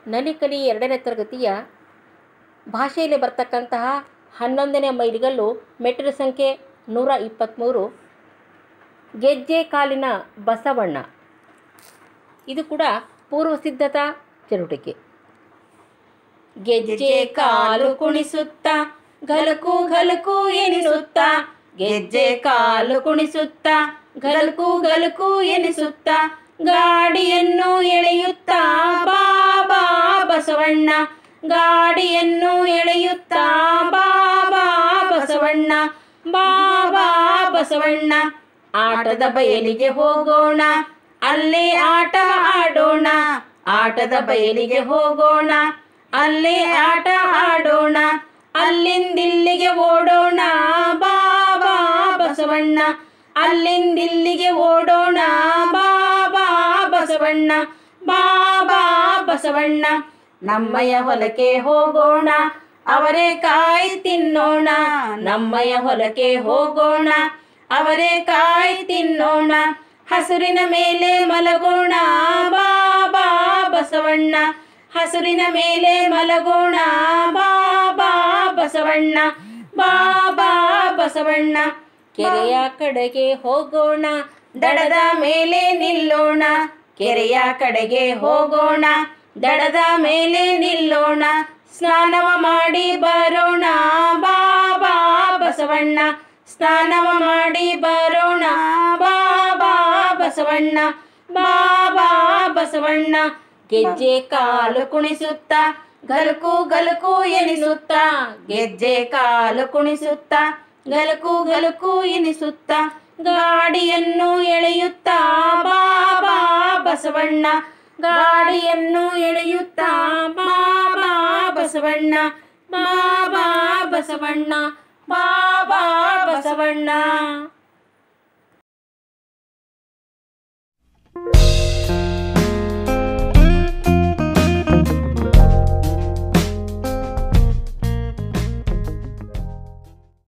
ನಲಿಕಲಿ ಎರಡನೇ ತರಗತಿಯ ಭಾಷೆಯಲ್ಲಿ ಬರ್ತಕ್ಕಂತಹ ಹನ್ನೊಂದನೇ ಮೈಲಿಗಲ್ಲು ಮೆಟ್ಟಿಲು ಸಂಖ್ಯೆ ನೂರ ಇಪ್ಪತ್ತ್ಮೂರು ಗೆಜ್ಜೆ ಕಾಲಿನ ಬಸವಣ್ಣ ಇದು ಕೂಡ ಪೂರ್ವ ಸಿದ್ಧತಾ ಚಟುವಟಿಕೆ ಗೆಜ್ಜೆ ಕಾಲು ಕುಣಿಸುತ್ತ ಗಲಕು ಗಲಕು ಎನಿಸುತ್ತ ಗೆಜ್ಜೆ ಕಾಲು ಕುಣಿಸುತ್ತ ಗಲಕು ಗಲಕು ಎನಿಸುತ್ತ ಗಾಡಿಯನ್ನು ಎಳೆಯುತ್ತಾ ಬಾಬಾ ಬಸವಣ್ಣ ಗಾಡಿಯನ್ನು ಎಳೆಯುತ್ತಾ ಬಾಬಾ ಬಸವಣ್ಣ ಬಾಬಾ ಬಸವಣ್ಣ ಆಟದ ಬಯಲಿಗೆ ಹೋಗೋಣ ಅಲ್ಲೇ ಆಟ ಆಡೋಣ ಆಟದ ಬಯಲಿಗೆ ಹೋಗೋಣ ಅಲ್ಲೇ ಆಟ ಆಡೋಣ ಅಲ್ಲಿಂದಿಲ್ಲಿಗೆ ಓಡೋಣ ಬಾಬಾ ಬಸವಣ್ಣ ಅಲ್ಲಿಂದಿಲ್ಲಿಗೆ ಓಡೋಣ ಬಾಬಾ ಬಸವಣ್ಣ ಬಾಬಾ ಬಸವಣ್ಣ ನಮ್ಮಯ ಹೊಲಕ್ಕೆ ಹೋಗೋಣ ಅವರೇ ಕಾಯಿ ತಿನ್ನೋಣ ನಮ್ಮಯ ಹೊಲಕ್ಕೆ ಹೋಗೋಣ ಅವರೇ ಕಾಯಿ ತಿನ್ನೋಣ ಹಸುರಿನ ಮೇಲೆ ಮಲಗೋಣ ಬಾಬಾ ಬಸವಣ್ಣ ಹಸುರಿನ ಮೇಲೆ ಮಲಗೋಣ ಬಾಬಾ ಬಸವಣ್ಣ ಬಾಬಾ ಬಸವಣ್ಣ ಕೆರೆಯ ಕಡೆಗೆ ಹೋಗೋಣ ದಡದ ಮೇಲೆ ನಿಲ್ಲೋಣ ಕೆರೆಯ ಕಡೆಗೆ ಹೋಗೋಣ ದಡದ ಮೇಲೆ ನಿಲ್ಲೋಣ ಸ್ನಾನವ ಮಾಡಿ ಬರೋಣ ಬಾಬಾ ಬಸವಣ್ಣ ಸ್ನಾನವ ಮಾಡಿ ಬರೋಣ ಬಾಬಾ ಬಸವಣ್ಣ ಬಾಬಾ ಬಸವಣ್ಣ ಗೆಜ್ಜೆ ಕಾಲು ಕುಣಿಸುತ್ತ ಗಲಕು ಗಲಕು ಎನಿಸುತ್ತ ಗೆಜ್ಜೆ ಕಾಲು ಕುಣಿಸುತ್ತ ಗಲಕು ಗಲಕು ಎನಿಸುತ್ತ ಗಾಡಿಯನ್ನು ಎಳೆಯುತ್ತಾ ಬಾಬಾ ಬಸವಣ್ಣ ಗಾಡಿಯನ್ನು ಎಳೆಯುತ್ತಾ ಬಾಬಾ ಬಸವಣ್ಣ ಬಾಬಾ ಬಸವಣ್ಣ ಬಾಬಾ ಬಸವಣ್ಣ